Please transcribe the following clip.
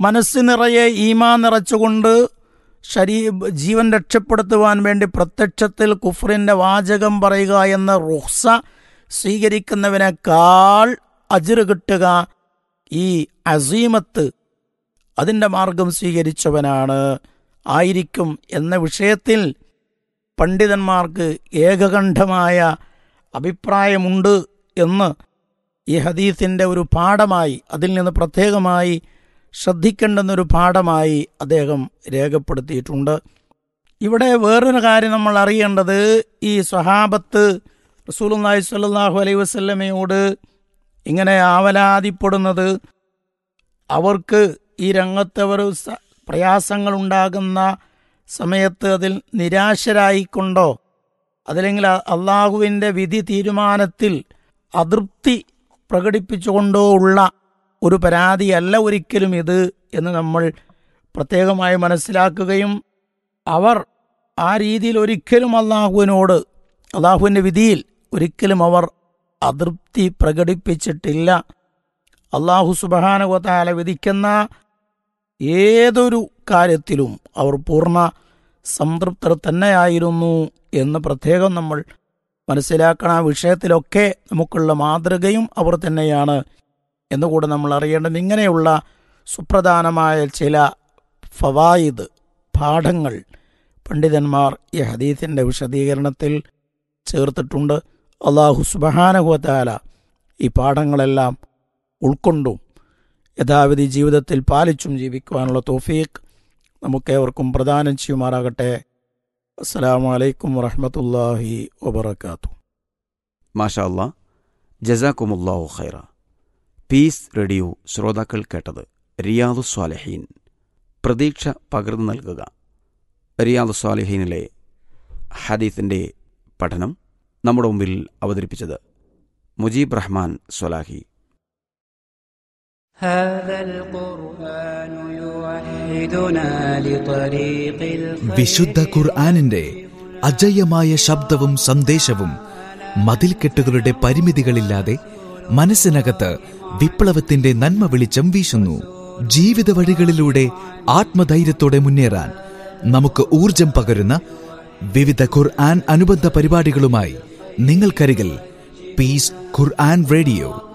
മനസ്സ് നിറയെ ഈമാ നിറച്ചുകൊണ്ട് ശരീ ജീവൻ രക്ഷപ്പെടുത്തുവാൻ വേണ്ടി പ്രത്യക്ഷത്തിൽ കുഫറിൻ്റെ വാചകം പറയുക എന്ന റുഹ്സ സ്വീകരിക്കുന്നവനേക്കാൾ അജിറ് കിട്ടുക ഈ അസീമത്ത് അതിൻ്റെ മാർഗം സ്വീകരിച്ചവനാണ് ആയിരിക്കും എന്ന വിഷയത്തിൽ പണ്ഡിതന്മാർക്ക് ഏകകണ്ഠമായ അഭിപ്രായമുണ്ട് എന്ന് ഈ ഹദീസിൻ്റെ ഒരു പാഠമായി അതിൽ നിന്ന് പ്രത്യേകമായി ശ്രദ്ധിക്കേണ്ടുന്നൊരു പാഠമായി അദ്ദേഹം രേഖപ്പെടുത്തിയിട്ടുണ്ട് ഇവിടെ വേറൊരു കാര്യം നമ്മൾ അറിയേണ്ടത് ഈ സ്വഹാബത്ത് റസൂലുല്ലാഹി സ്വല്ലല്ലാഹു അലൈഹി വസല്ലമയോട് ഇങ്ങനെ ആവലാതിപ്പെടുന്നത് അവർക്ക് ഈ രംഗത്തവർ സ- പ്രയാസങ്ങളുണ്ടാകുന്ന സമയത്ത് അതിൽ നിരാശരായിക്കൊണ്ടോ അതല്ലെങ്കിൽ അ- അള്ളാഹുവിൻ്റെ വിധി തീരുമാനത്തിൽ അതൃപ്തി പ്രകടിപ്പിച്ചുകൊണ്ടോ ഉള്ള ഒരു പരാതിയല്ല ഒരിക്കലും ഇത് എന്ന് നമ്മൾ പ്രത്യേകമായി മനസ്സിലാക്കുകയും അവർ ആ രീതിയിൽ ഒരിക്കലും അള്ളാഹുവിനോട് അള്ളാഹുവിൻ്റെ വിധിയിൽ ഒരിക്കലും അവർ അതൃപ്തി പ്രകടിപ്പിച്ചിട്ടില്ല അള്ളാഹു സുബഹാനുവത്താല വിധിക്കുന്ന ഏതൊരു കാര്യത്തിലും അവർ പൂർണ്ണ സംതൃപ്തർ തന്നെയായിരുന്നു എന്ന് പ്രത്യേകം നമ്മൾ മനസ്സിലാക്കണം ആ വിഷയത്തിലൊക്കെ നമുക്കുള്ള മാതൃകയും അവർ തന്നെയാണ് എന്നുകൂടെ നമ്മൾ അറിയേണ്ടത് ഇങ്ങനെയുള്ള സുപ്രധാനമായ ചില ഫവായിദ് പാഠങ്ങൾ പണ്ഡിതന്മാർ ഈ ഹദീസിൻ്റെ വിശദീകരണത്തിൽ ചേർത്തിട്ടുണ്ട് അള്ളാഹു സുബഹാനഹുവത്താല ഈ പാഠങ്ങളെല്ലാം ഉൾക്കൊണ്ടും യഥാവിധി ജീവിതത്തിൽ പാലിച്ചും ജീവിക്കുവാനുള്ള തോഫീഖ് നമുക്കേവർക്കും പ്രദാനം ചെയ്യുമാറാകട്ടെ അസ്സലാമു അലൈക്കും വറഹമത്തല്ലാഹി വബർക്കാത്തു മാഷാ അല്ലാ ജസാക്കുമുല്ലാഹു ഖൈറ പീസ് റേഡിയോ ശ്രോതാക്കൾ കേട്ടത് റിയാദു സ്വാലഹീൻ പ്രതീക്ഷ പകർന്നു നൽകുക റിയാദു സ്വാലഹീനിലെ ഹദീസിൻ്റെ പഠനം നമ്മുടെ മുമ്പിൽ അവതരിപ്പിച്ചത് മുജീബ് റഹ്മാൻ സ്വലാഹി هذا القرآن يوحدنا لطريق الخير വിശുദ്ധ ഖുർആാനിന്റെ അജയ്യമായ ശബ്ദവും സന്ദേശവും മതിൽക്കെട്ടുകളുടെ പരിമിതികളില്ലാതെ മനസ്സിനകത്ത് വിപ്ലവത്തിന്റെ നന്മ വെളിച്ചം വീശുന്നു ജീവിത വഴികളിലൂടെ ആത്മധൈര്യത്തോടെ മുന്നേറാൻ നമുക്ക് ഊർജം പകരുന്ന വിവിധ ഖുർആൻ അനുബന്ധ പരിപാടികളുമായി നിങ്ങൾക്കരികിൽ പീസ് ഖുർആൻ റേഡിയോ